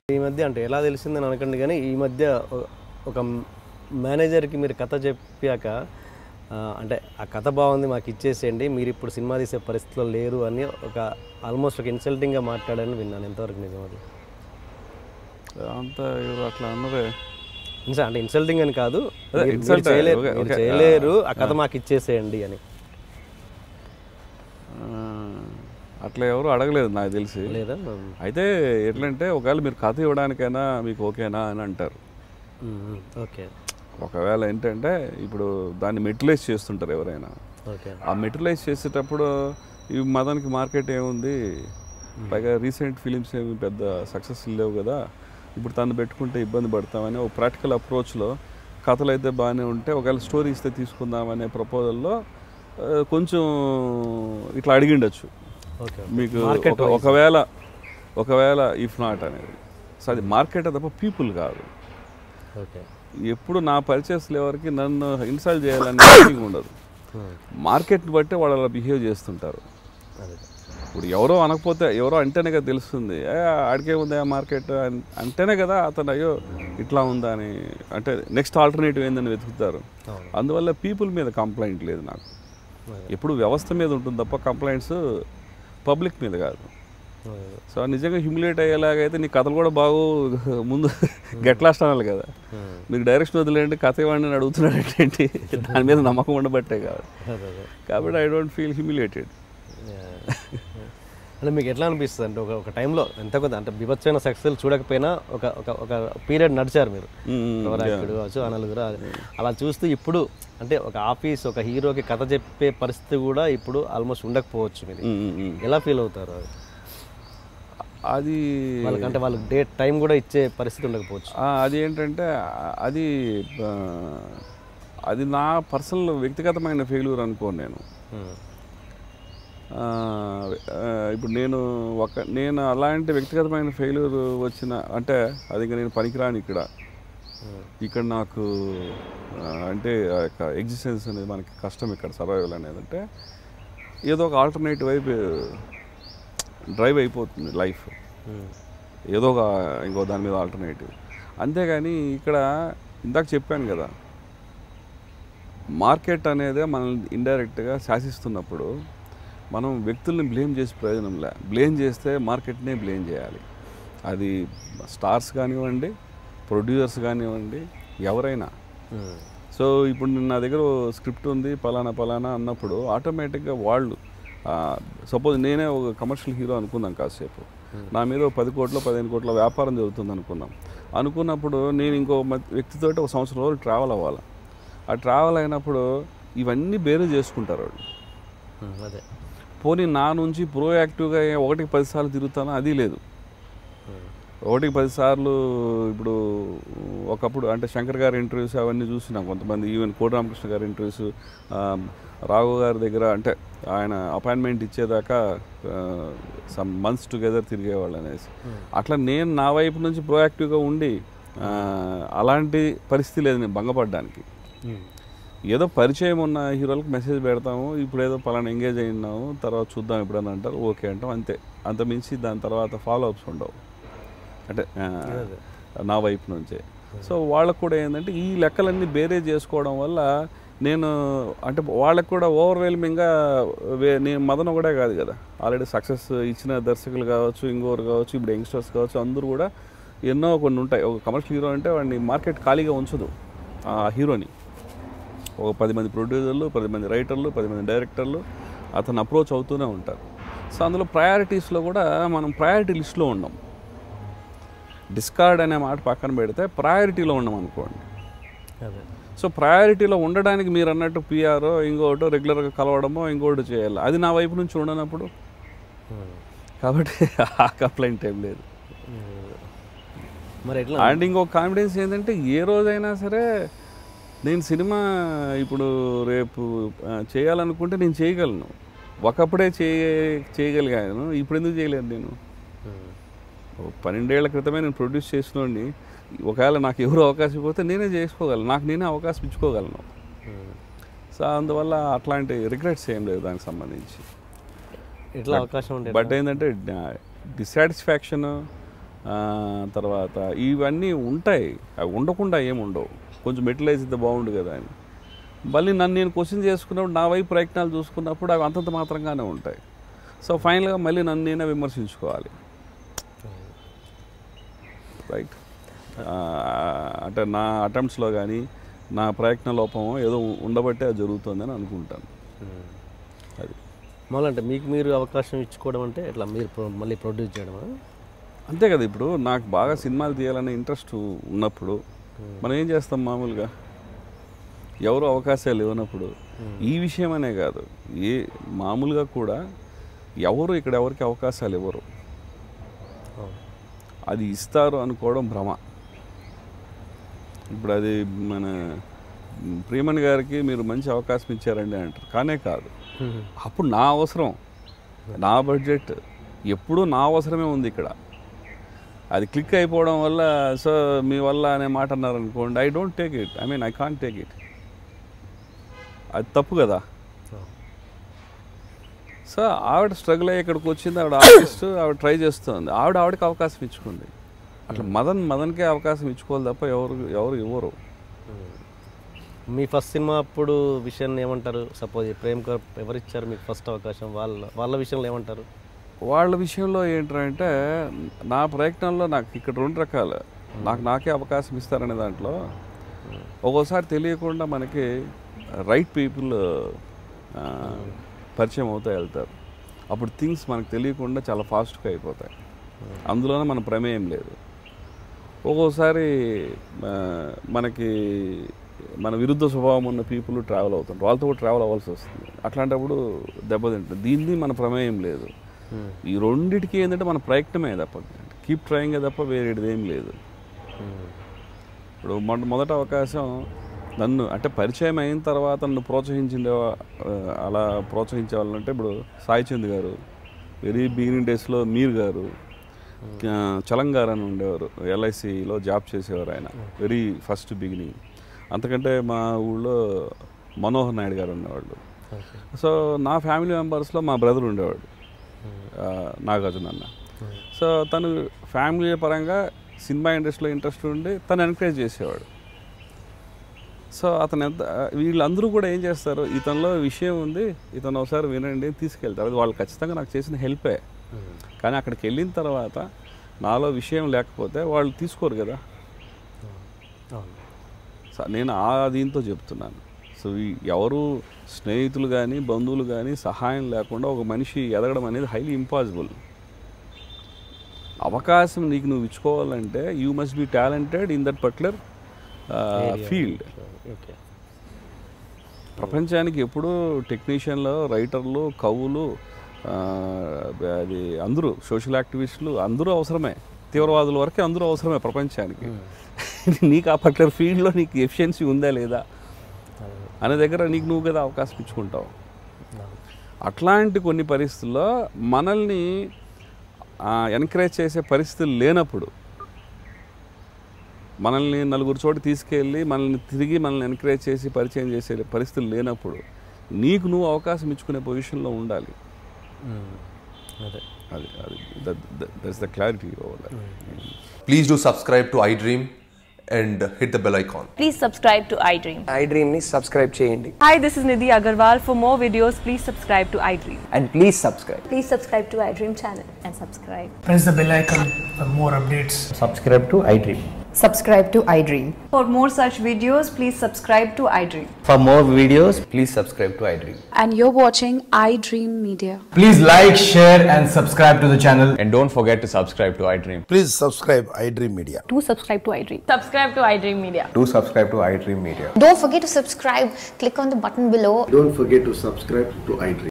ఈ మధ్య అంటే ఎలా తెలిసిందని అనకండి కానీ ఈ మధ్య ఒ- ఒక మేనేజర్కి మీరు కథ చెప్పాక ఆ, అంటే ఆ కథ బాగుంది మాకు ఇచ్చేసేయండి మీరు ఇప్పుడు సినిమా తీసే పరిస్థితిలో లేరు అని ఒక ఆల్మోస్ట్ ఒక ఇన్సల్టింగ్గా మాట్లాడని విన్నాను ఎంతవరకు నిజం అది అంతా ఎవరు అట్లా అన్నదే ఇన్స- అంటే ఇన్సల్టింగ్ అని కాదు అదే, మీరు- insult, మీరు చేయలేరు ఓకే, మీరు ఓకే. చేయలేరు ఆ కథ మాకు ఇచ్చేసేయండి అని ఆ, అట్లా ఎవరు అడగలేదు నాకు తెలిసి లేదా అయితే ఎట్లంటే ఒకవేళ మీరు కథ ఇవ్వడానికైనా మీకు ఓకేనా అని అంటారు ఓకే ఒకవేళ ఏంటంటే ఇప్పుడు దాన్ని మెటిలైజ్ చేస్తుంటారు ఎవరైనా ఓకే ఆ మెటిలైజ్ చేసేటప్పుడు ఈ మదన్కి మార్కెట్ ఏముంది పైగా రీసెంట్ ఫిలిమ్స్ ఏమి పెద్ద సక్సెస్ లేవు కదా ఇప్పుడు తను పెట్టుకుంటే ఇబ్బంది పడతామని ఒక ప్రాక్టికల్ అప్రోచ్లో కథలు అయితే బాగానే ఉంటే ఒకవేళ స్టోరీ ఇస్తే తీసుకుందామనే ప్రపోజల్లో కొంచెం ఇట్లా అడిగిండొచ్చు ఓకే మీకు Market ఒక- ఒకవేళ ఒకవేళ ఇఫ్ నాట్ అనేది సో అది మార్కెట్ తప్ప పీపుల్ కాదు ఓకే ఎప్పుడు నా పరిచయస్ ఎవరికి నన్ను ఇన్సల్ట్ చేయాలనే ఫీలింగ్ ఉండదు మార్కెట్ని బట్టి వాళ్ళు అలా బిహేవ్ చేస్తుంటారు అదే ఇప్పుడు ఎవరో అనకపోతే ఎవరో అంటేనే కదా తెలుస్తుంది ఏ, ఆడికే ఉంది ఆ మార్కెట్ అన్- అంటేనే కదా అతను అయ్యో ఇట్లా ఉందా అని అంటే నెక్స్ట్ ఆల్టర్నేటివ్ ఏందని వెతుకుతారు అవును. అందువల్ల పీపుల్ మీద కంప్లైంట్ లేదు నాకు ఎప్పుడు వ్యవస్థ మీద ఉంటుంది తప్ప కంప్లైంట్స్ పబ్లిక్ మీద కాదు అదే. సో నిజంగా హ్యూమిలేట్ అయ్యేలాగైతే నీ కథలు కూడా బాగు ముందు గెట్లాస్ట్ అనాలి కదా Hmm. మీకు డైరెక్షన్ వదిలేండి కథ ఇవ్వండి అని అడుగుతున్నాడు ఏంటి దాని మీద నమ్మకం ఉండబట్టే కాదు అదే అదే కాబట్టి ఐ డోంట్ ఫీల్ హ్యూమిలేటెడ్ అంటే మీకు ఎట్లా అనిపిస్తుంది అంటే ఒక ఒక టైంలో ఎంత కొంత అంటే బిభత్సమైన సక్సెస్ చూడకపోయినా ఒక ఒక ఒక పీరియడ్ నడిచారు మీరు ఎవరాకుడు కావచ్చు ఆ నలుగురు అది- అలా చూస్తూ ఇప్పుడు అంటే ఒక ఆఫీస్ ఒక హీరోకి కథ చెప్పే పరిస్థితి కూడా ఇప్పుడు ఆల్మోస్ట్ ఉండకపోవచ్చు మీరు ఎలా ఫీల్ అవుతారు అది? అది వాళ్ళకంటే వాళ్ళకి డేట్ టైం కూడా ఇచ్చే పరిస్థితి ఉండకపోవచ్చు ఆ, అది ఏంటంటే ఆ, అది ఆ, అది నా పర్సనల్ వ్యక్తిగతమైన ఫెయిల్యూర్ అనుకోను నేను Hmm. ఆ, ఆ, ఇప్పుడు నేను ఒక నేను అలాంటి వ్యక్తిగతమైన ఫెయిల్యూర్ వచ్చిన అంటే అది ఇంకా నేను పనికిరాని ఇక్కడ ఇక్కడ నాకు ఆ, అంటే ఆ యొక్క ఎగ్జిస్టెన్స్ అనేది మనకి కష్టం ఇక్కడ సర్వైవల్ అనేది అంటే ఏదో ఒక ఆల్టర్నేటివ్ వైపు డ్రైవ్ అయిపోతుంది లైఫ్ Hmm. ఏదో ఒక ఇంకో దాని మీద ఆల్టర్నేటివ్ అంతేగాని ఇక్కడ ఇందాక చెప్పాను కదా మార్కెట్ అనేది మనల్ని ఇండైరెక్ట్గా శాసిస్తున్నప్పుడు మనం వ్యక్తుల్ని బ్లేమ్ చేసి ప్రయోజనం లే బ్లేమ్ చేస్తే మార్కెట్నే బ్లేమ్ చేయాలి అది స్టార్స్ కానివ్వండి ప్రొడ్యూసర్స్ కానివ్వండి ఎవరైనా Hmm. సో ఇప్పుడు నా దగ్గర స్క్రిప్ట్ ఉంది పలానా పలానా అన్నప్పుడు ఆటోమేటిక్గా వాళ్ళు సపోజ్ నేనే ఒక కమర్షియల్ హీరో అనుకుందాం కాసేపు నా మీద ఒక పది కోట్ల పదిహేను కోట్ల వ్యాపారం జరుగుతుంది అనుకున్నాం అనుకున్నప్పుడు నేను ఇంకో మ- వ్యక్తితోటి ఒక సంవత్సరం రోజులు ట్రావెల్ అవ్వాలి ఆ ట్రావెల్ అయినప్పుడు ఇవన్నీ బేరే చేసుకుంటారు వాళ్ళు Hmm. అదే పోనీ నా నుంచి ప్రోయాక్టివ్గా ఒకటికి పదిసార్లు తిరుగుతానో అది లేదు Hmm. ఒకటికి పదిసార్లు ఇప్పుడు ఒకప్పుడు అంటే శంకర్ గారి ఇంటర్వ్యూస్ అవన్నీ చూసినాం కొంతమంది ఈవెన్ కోటి రామకృష్ణ గారి ఇంటర్వ్యూస్ రాఘవ గారి దగ్గర అంటే ఆయన అపాయింట్మెంట్ ఇచ్చేదాకా సమ్ మంత్స్ టుగెదర్ తిరిగేవాళ్ళు అనేసి అట్లా నేను నా వైపు నుంచి ప్రోయాక్టివ్గా ఉండి ఆ, అలాంటి పరిస్థితి లేదు నేను భంగపడడానికి Hmm. ఏదో పరిచయం ఉన్న హీరోలకు మెసేజ్ పెడతాము ఇప్పుడు ఏదో పలానా ఎంగేజ్ అయి ఉన్నాము తర్వాత చూద్దాం ఎప్పుడైనా అంటారు ఓకే అంటాం అంతే అంత మించి దాని తర్వాత ఫాలో అప్స్ ఉండవు అంటే ఆ, నా వైపు నుంచే సో వాళ్ళకు కూడా ఏంటంటే ఈ లెక్కలన్నీ బేరే చేసుకోవడం వల్ల నేను అంటే వాళ్ళకు కూడా ఓవర్వెల్మింగ్గా వే నేను మదన్ ఒకటే కాదు కదా ఆల్రెడీ సక్సెస్ ఇచ్చిన దర్శకులు కావచ్చు ఇంకోరు కావచ్చు ఇప్పుడు యంగ్స్టర్స్ కావచ్చు అందరూ కూడా ఎన్నో కొన్ని ఉంటాయి ఒక కమర్షియల్ హీరో అంటే వాడిని మార్కెట్ ఖాళీగా ఉంచదు ఆ హీరోని ఒక పది మంది ప్రొడ్యూసర్లు పది మంది రైటర్లు పది మంది డైరెక్టర్లు అతను అప్రోచ్ అవుతూనే ఉంటారు సో అందులో ప్రయారిటీస్లో కూడా మనం ప్రయారిటీ లిస్ట్లో ఉన్నాం డిస్కార్డ్ అనే మాట పక్కన పెడితే ప్రయారిటీలో ఉన్నాం అనుకోండి అదే సో ప్రయారిటీలో ఉండడానికి మీరు అన్నట్టు పిఆర్ ఇంకోటి రెగ్యులర్గా కలవడమో ఇంకోటి చేయాలి అది నా వైపు నుంచి ఉండనప్పుడు Hmm. కాబట్టి ఆ కంప్లైంట్ ఏం లేదు Hmm. మరి ఎట్లా అండ్ ఇంకో కాన్ఫిడెన్స్ ఏంటంటే ఏ రోజైనా సరే నేను సినిమా ఇప్పుడు రేపు ఆ, చేయాలనుకుంటే నేను చేయగలను ఒకప్పుడే చేయ చేయగలిగాను ఇప్పుడు ఎందుకు చేయలేను నేను Hmm. ఓ పన్నెండేళ్ల క్రితమే నేను ప్రొడ్యూస్ చేసినోడిని ఒకవేళ నాకు ఎవరు అవకాశం ఇవ్వకపోతే నేనే చేసుకోగలను నాకు నేనే అవకాశం ఇచ్చుకోగలను Hmm. సో అందువల్ల అట్లాంటి రిగ్రెట్స్ ఏం లేదు దానికి సంబంధించి ఎట్లా అవకాశం ఉండే బట్ ఏంటంటే డిసాటిస్ఫాక్షన్ ఆ, తర్వాత ఇవన్నీ ఉంటాయి అవి ఉండకుండా ఏముండవు కొంచెం మెటిలైజ్ అయితే బాగుండు కదా అని మళ్ళీ నన్ను నేను క్వశ్చన్ చేసుకున్నప్పుడు నా వైపు ప్రయత్నాలు చూసుకున్నప్పుడు అవి అంతంత మాత్రంగానే ఉంటాయి సో ఫైనల్గా మళ్ళీ నన్ను నేనే విమర్శించుకోవాలి రైట్ అంటే నా అటెంప్ట్స్లో కానీ నా ప్రయత్న లోపమో ఏదో ఉండబట్టే అది జరుగుతుందని అనుకుంటాను అది మళ్ళీ అంటే మీకు మీరు అవకాశం ఇచ్చుకోవడం అంటే ఇట్లా మీరు ప్రొ- మళ్ళీ ప్రొడ్యూస్ చేయడమా అంతే కదా ఇప్పుడు నాకు బాగా సినిమాలు తీయాలనే ఇంట్రెస్ట్ ఉన్నప్పుడు మనం ఏం చేస్తాం మామూలుగా ఎవరు అవకాశాలు ఇవ్వనప్పుడు ఈ విషయం అనే కాదు ఏ మామూలుగా కూడా ఎవరు ఇక్కడ ఎవరికి అవకాశాలు ఇవ్వరు అవును. అది ఇస్తారు అనుకోవడం భ్రమ ఇప్పుడు అది మన ప్రియమణి గారికి మీరు మంచి అవకాశం ఇచ్చారండి అంటారు కానే కాదు అప్పుడు నా అవసరం నా బడ్జెట్ ఎప్పుడూ నా అవసరమే ఉంది ఇక్కడ అది క్లిక్ అయిపోవడం వల్ల సో మీ వల్ల అనే మాట అన్నారు అనుకోండి I don't take it I mean I can't take it అది తప్పు కదా సో ఆవిడ స్ట్రగుల్ అయ్యి ఇక్కడికి వచ్చింది ఆవిడ ఆర్టిస్ట్ ఆవిడ ట్రై చేస్తుంది ఆవిడ ఆవిడకి అవకాశం ఇచ్చుకుంది అట్లా మదన్ మదన్కే అవకాశం ఇచ్చుకోవాలి తప్ప ఎవరు ఎవరు ఇవ్వరు మీ ఫస్ట్ సినిమా అప్పుడు విషయాన్ని ఏమంటారు సపోజ్ ప్రేమ్ కర్ ఎవరు ఇచ్చారు మీకు ఫస్ట్ అవకాశం వాళ్ళ వాళ్ళ విషయంలో ఏమంటారు వాళ్ళ విషయంలో ఏంటంటే నా ప్రయత్నంలో నాకు ఇక్కడ రెండు రకాలు నాకు నాకే అవకాశం ఇస్తారనే దాంట్లో ఒక్కోసారి తెలియకుండా మనకి రైట్ పీపుల్ పరిచయం అవుతూ వెళ్తారు అప్పుడు థింగ్స్ మనకు తెలియకుండా చాలా ఫాస్ట్గా అయిపోతాయి అందులోనే మన ప్రమేయం లేదు ఒక్కోసారి ఆ, మనకి మన విరుద్ధ స్వభావం ఉన్న పీపుల్ ట్రావెల్ అవుతుంటారు వాళ్ళతో కూడా ట్రావెల్ అవ్వాల్సి వస్తుంది అట్లాంటప్పుడు దెబ్బతింటుంది దీన్ని మన ప్రమేయం లేదు ఈ రెండిటికి ఏంటంటే మన ప్రయత్నమే తప్ప కీప్ ట్రయింగ్ తప్ప వేరేది ఏం లేదు ఇప్పుడు మొన్న మొదట అవకాశం నన్ను అంటే పరిచయం అయిన తర్వాత నన్ను ప్రోత్సహించిండే వా- ఆ, అలా ప్రోత్సహించే వాళ్ళంటే ఇప్పుడు సాయి చంద్ గారు వెరీ బిగినింగ్ డేస్లో మీర్ గారు ఆ, చలం గారు అని ఉండేవారు ఎల్ఐసిలో జాబ్ చేసేవారు ఆయన వెరీ ఫస్ట్ బిగినింగ్ అంతకంటే మా ఊళ్ళో మనోహర్ నాయుడు గారు ఉండేవాళ్ళు ఓకే సో నా ఫ్యామిలీ మెంబర్స్లో మా బ్రదర్ ఉండేవాడు ఆ, నాగార్జున అన్న సో తను ఫ్యామిలీ పరంగా సినిమా ఇండస్ట్రీలో ఇంట్రెస్ట్ ఉండి తను ఎంకరేజ్ చేసేవాడు సో అతను ఎంత వీళ్ళందరూ కూడా ఏం చేస్తారు ఇతనిలో విషయం ఉంది ఇతను ఒకసారి వినండి అని తీసుకెళ్తారు అది వాళ్ళు ఖచ్చితంగా నాకు చేసిన హెల్పే కానీ అక్కడికి వెళ్ళిన తర్వాత నాలో విషయం లేకపోతే వాళ్ళు తీసుకోరు కదా అవును స- నేను ఆ దీంతో చెప్తున్నాను సో ఈ ఎవరు స్నేహితులు కానీ బంధువులు కానీ సహాయం లేకుండా ఒక మనిషి ఎదగడం అనేది హైలీ ఇంపాసిబుల్ అవకాశం నీకు నువ్వు ఇచ్చుకోవాలంటే you must be talented in that particular field okay ప్రపంచానికి ఎప్పుడూ టెక్నీషియన్లు రైటర్లు కవులు ఆ, అది అందరూ సోషల్ యాక్టివిస్టులు అందరూ అవసరమే తీవ్రవాదుల వరకే అందరూ అవసరమే ప్రపంచానికి నీకు ఆ పర్టికులర్ ఫీల్డ్లో నీకు ఎఫిషియన్సీ ఉందా లేదా అనే దగ్గర నీకు నువ్వు కదా అవకాశం ఇచ్చుకుంటావు అట్లాంటి కొన్ని పరిస్థితుల్లో మనల్ని ఎంకరేజ్ చేసే పరిస్థితులు లేనప్పుడు మనల్ని నలుగురు చోట తీసుకెళ్ళి మనల్ని తిరిగి మనల్ని ఎంకరేజ్ చేసి పరిచయం చేసే పరిస్థితులు లేనప్పుడు నీకు నువ్వు అవకాశం ఇచ్చుకునే పొజిషన్లో ఉండాలి అదే అది అది that's the clarity over Please do subscribe to iDream and hit the bell icon. Please subscribe to iDream. iDream ని సబ్స్క్రైబ్ చేయండి Hi, this is Nidhi Agarwal. For more videos, please subscribe to iDream. And please subscribe Please subscribe to iDream channel and subscribe. press the bell icon for more updates. Subscribe to iDream subscribe to iDream. For more such videos, please subscribe to iDream. For more videos please subscribe to iDream and you're watching iDream Media. Please like, share, and subscribe to the channel. And don't forget to subscribe to iDream. Please subscribe iDream Media. Do subscribe to iDream. Subscribe to iDream Media. Do subscribe to iDream Media. Don't forget to subscribe. Click on the button below Don't forget to subscribe to iDream.